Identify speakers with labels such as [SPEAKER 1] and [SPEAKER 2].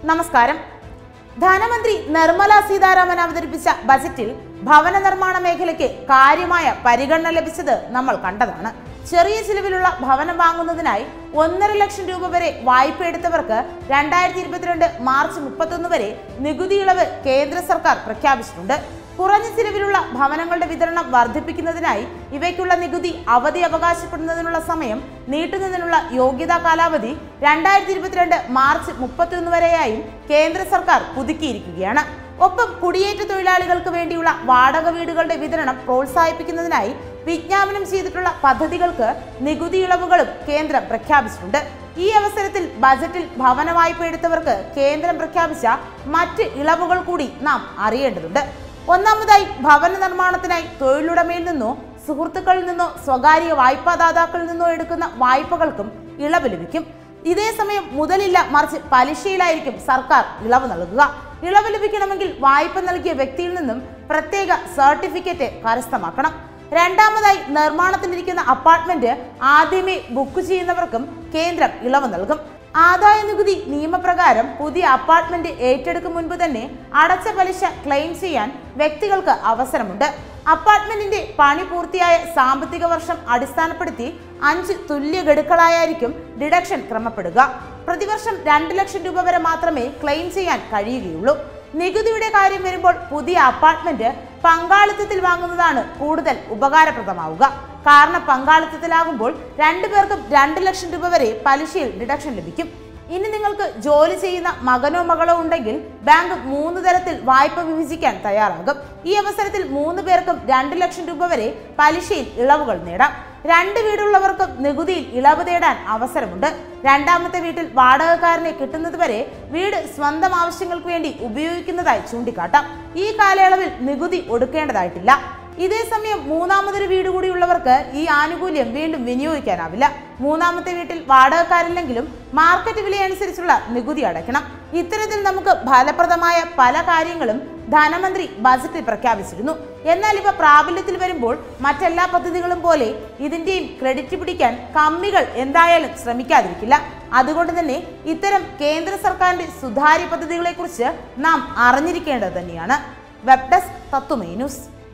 [SPEAKER 1] നമസ്കാരം ധനമന്ത്രി നിർമ്മല സീതാരാമൻ അവതരിപ്പിച്ച ബജറ്റിൽ ഭവന നിർമ്മാണ മേഖലയ്ക്ക് കാര്യമായ പരിഗണന ലഭിച്ചത് നമ്മൾ കണ്ടതാണ് ചെറിയ ചിലവിലുള്ള ഭവനം വാങ്ങുന്നതിനായി ഒന്നര ലക്ഷം രൂപ വരെ വായ്പ എടുത്തവർക്ക് രണ്ടായിരത്തി ഇരുപത്തിരണ്ട് മാർച്ച് മുപ്പത്തൊന്ന് വരെ നികുതി ഇളവ് കേന്ദ്ര സർക്കാർ പ്രഖ്യാപിച്ചിട്ടുണ്ട് കുറഞ്ഞ ചിലവിലുള്ള ഭവനങ്ങളുടെ വിതരണം വർദ്ധിപ്പിക്കുന്നതിനായി ഇവയ്ക്കുള്ള നികുതി അവധി അവകാശപ്പെടുന്നതിനുള്ള സമയം നീട്ടുന്നതിനുള്ള യോഗ്യതാ കാലാവധി രണ്ടായിരത്തി ഇരുപത്തിരണ്ട് മാർച്ച് മുപ്പത്തിയൊന്ന് വരെയായും കേന്ദ്ര സർക്കാർ പുതുക്കിയിരിക്കുകയാണ് ഒപ്പം കുടിയേറ്റ തൊഴിലാളികൾക്ക് വേണ്ടിയുള്ള വാടക വീടുകളുടെ വിതരണം പ്രോത്സാഹിപ്പിക്കുന്നതിനായി വിജ്ഞാപനം ചെയ്തിട്ടുള്ള പദ്ധതികൾക്ക് നികുതി ഇളവുകളും കേന്ദ്രം പ്രഖ്യാപിച്ചിട്ടുണ്ട് ഈ അവസരത്തിൽ ബജറ്റിൽ ഭവന വായ്പ എടുത്തവർക്ക് കേന്ദ്രം പ്രഖ്യാപിച്ച മറ്റ് ഇളവുകൾ കൂടി നാം അറിയേണ്ടതുണ്ട് ഒന്നാമതായി ഭവന നിർമ്മാണത്തിനായി തൊഴിലുടമയിൽ നിന്നോ സുഹൃത്തുക്കളിൽ നിന്നോ സ്വകാര്യ വായ്പാദാതാക്കളിൽ നിന്നോ എടുക്കുന്ന വായ്പകൾക്കും ഇളവ് ലഭിക്കും ഇതേസമയം മുതലില്ല മറിച്ച് പലിശയിലായിരിക്കും സർക്കാർ ഇളവ് നൽകുക ഇളവ് ലഭിക്കണമെങ്കിൽ വായ്പ നൽകിയ വ്യക്തിയിൽ നിന്നും പ്രത്യേക സർട്ടിഫിക്കറ്റ് കരസ്ഥമാക്കണം രണ്ടാമതായി നിർമ്മാണത്തിലിരിക്കുന്ന അപ്പാർട്ട്മെന്റ് ആദ്യമേ ബുക്ക് ചെയ്യുന്നവർക്കും കേന്ദ്രം ഇളവ് നൽകും ആദായ നികുതി നിയമപ്രകാരം പുതിയ അപ്പാർട്ട്മെന്റ് ഏറ്റെടുക്കും മുൻപ് തന്നെ അടച്ച പലിശ ക്ലെയിം ചെയ്യാൻ വ്യക്തികൾക്ക് അവസരമുണ്ട് അപ്പാർട്ട്മെന്റിന്റെ പണി പൂർത്തിയായ സാമ്പത്തിക വർഷം അടിസ്ഥാനപ്പെടുത്തി അഞ്ച് തുല്യ ഗഡുക്കളായിരിക്കും ഡിഡക്ഷൻ ക്രമപ്പെടുക പ്രതിവർഷം രണ്ട് ലക്ഷം രൂപ വരെ മാത്രമേ ക്ലെയിം ചെയ്യാൻ കഴിയുകയുള്ളൂ നികുതിയുടെ കാര്യം വരുമ്പോൾ പുതിയ അപ്പാർട്ട്മെന്റ് പങ്കാളിത്തത്തിൽ വാങ്ങുന്നതാണ് കൂടുതൽ ഉപകാരപ്രദമാവുക കാരണം പങ്കാളിത്തത്തിലാകുമ്പോൾ രണ്ടുപേർക്കും രണ്ട് ലക്ഷം രൂപ വരെ പലിശയിൽ ഡിഡക്ഷൻ ലഭിക്കും ഇനി നിങ്ങൾക്ക് ജോലി ചെയ്യുന്ന മകനോ മകളോ ഉണ്ടെങ്കിൽ ബാങ്ക് മൂന്ന് തരത്തിൽ വായ്പ വിഭജിക്കാൻ തയ്യാറാകും ഈ അവസരത്തിൽ മൂന്ന് പേർക്കും രണ്ട് ലക്ഷം രൂപ വരെ പലിശയിൽ ഇളവുകൾ നേടാം രണ്ട് വീടുള്ളവർക്കും നികുതിയിൽ ഇളവ് തേടാൻ അവസരമുണ്ട് രണ്ടാമത്തെ വീട്ടിൽ വാടകക്കാരനെ കിട്ടുന്നത് വരെ വീട് സ്വന്തം ആവശ്യങ്ങൾക്ക് വേണ്ടി ഉപയോഗിക്കുന്നതായി ചൂണ്ടിക്കാട്ടാം ഈ കാലയളവിൽ നികുതി ഒടുക്കേണ്ടതായിട്ടില്ല ഇതേസമയം മൂന്നാമതൊരു വീട് കൂടിയുള്ളവർക്ക് ഈ ആനുകൂല്യം വീണ്ടും വിനിയോഗിക്കാനാവില്ല മൂന്നാമത്തെ വീട്ടിൽ വാടകക്കാരില്ലെങ്കിലും മാർക്കറ്റ് വിലയനുസരിച്ചുള്ള നികുതി അടയ്ക്കണം ഇത്തരത്തിൽ നമുക്ക് ഫലപ്രദമായ പല കാര്യങ്ങളും ധനമന്ത്രി ബജറ്റിൽ പ്രഖ്യാപിച്ചിരുന്നു എന്നാൽ ഇവ പ്രാബല്യത്തിൽ വരുമ്പോൾ മറ്റെല്ലാ പദ്ധതികളും പോലെ ഇതിന്റെയും ക്രെഡിറ്റ് പിടിക്കാൻ കമ്മികൾ എന്തായാലും ശ്രമിക്കാതിരിക്കില്ല അതുകൊണ്ട് തന്നെ ഇത്തരം കേന്ദ്ര സർക്കാരിന്റെ സുതാര്യ പദ്ധതികളെക്കുറിച്ച് നാം അറിഞ്ഞിരിക്കേണ്ടത് തന്നെയാണ് വെബ് ഡെസ്ക് തത്വമേ ന്യൂസ്